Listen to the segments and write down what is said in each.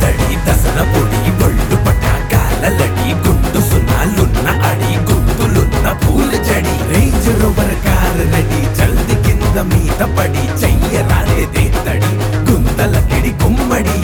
కాలడి దసర పొడి ఒళ్ళు పట కాలలడి గుండు సున్నాలున్న అడి గుంతులున్న పూల జడి రేంజ్ రోవర్ కార్ రెడీ జల్ది కింద మీద పడి చెయ్యరాలేదే తడి గుంతల కిడి గుమ్మడి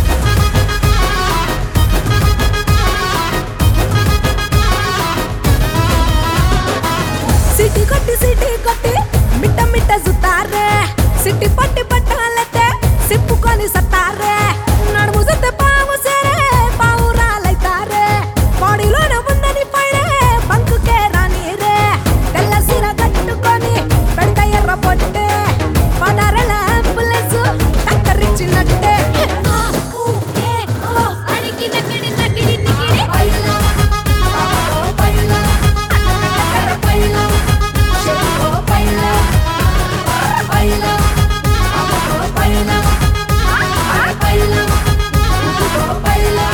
సిటీ కొట్టి సిటీ కొట్టి మిట్ట మిట్ట సుతారే సిటీ పట్టి పట్టాలతే సిప్పుకొని సత్తారే నడుము సుత్తే పావు సేరే పావురాలైతారే బాడీలోనే ఉందని పైడే బంకుకే రానీరే తెల్ల సిర కట్టుకొని పెడత ఎర్ర పొట్టే పదారల అంబులెన్స్ టక్కరిచ్చినట్టే ఆ, ఊ, ఏ, ఓ, అడిగి నకిడి నకిడి నికిడి. పైలా, ఓ, పైలా, అక్కడ పైలా, చెరుకో పైలా, పైలా, అమ్మకో పైలా, ఆ, పైలా, ఇంటికో పైలా.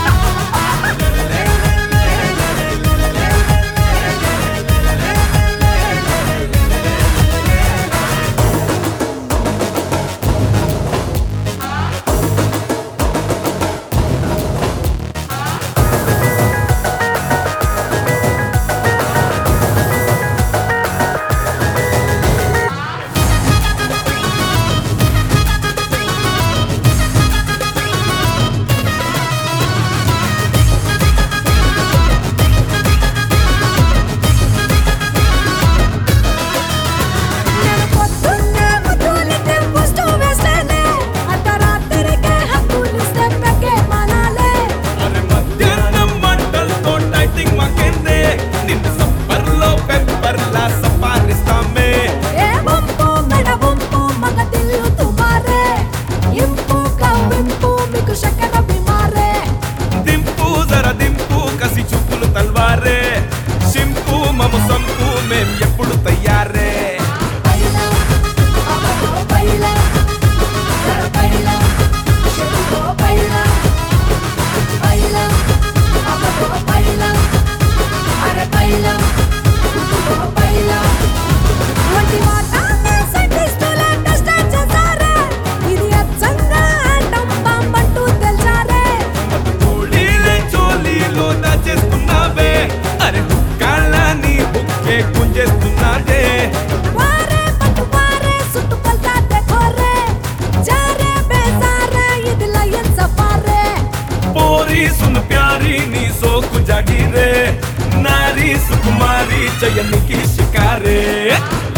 నేను పొద్దున్నే ముద్దులిస్తే పుస్తు వేస్తేనే, అర్ధరాత్రికి హక్కులిస్తే పెక్కే మనాలే. అరే మధ్యాహ్నం మంటలతో టైటింగ్ మాకేందే నిన్ను సప్పర్లో పెప్పర్లా సపారిస్తామే ఏ వంపు, మెడ వంపు, మగ దిల్లు తుమారే. ఇంపు, కవ్వింపు, మీకు చక్కెర బిమారే. దింపు జర దింపు కసి చూపులు తల్వారే సింపు మము సంపు మేం ఎప్పుడు తయ్యారే పైలా, అమ్మకో పైలా, జర పైలా, చెరుకో పైలా. పైలా, అమ్మకో పైలా, అరే పైలా, ఇంటికో పైలా. వంటి వాటాన్ని సైంటిస్టులే టెస్ట్ చేశారే. ఇది అచ్చంగా ఆటం బాంబంటూ తెలిసారే. తోడీలే చోలీలో దాచేస్తున్నావే అరే కాళ్ళని బుక్కే గుంజేస్తున్నాడే వారే పట్టు వారే, సుట్టు పల్టాటే కోరే. జారే బేజారే, ఇది లయన్ సఫారే. పోరి సున్ ప్యారీ నీ సోకు జాగిరే నారీ సుకుమారి చయనికి షికారే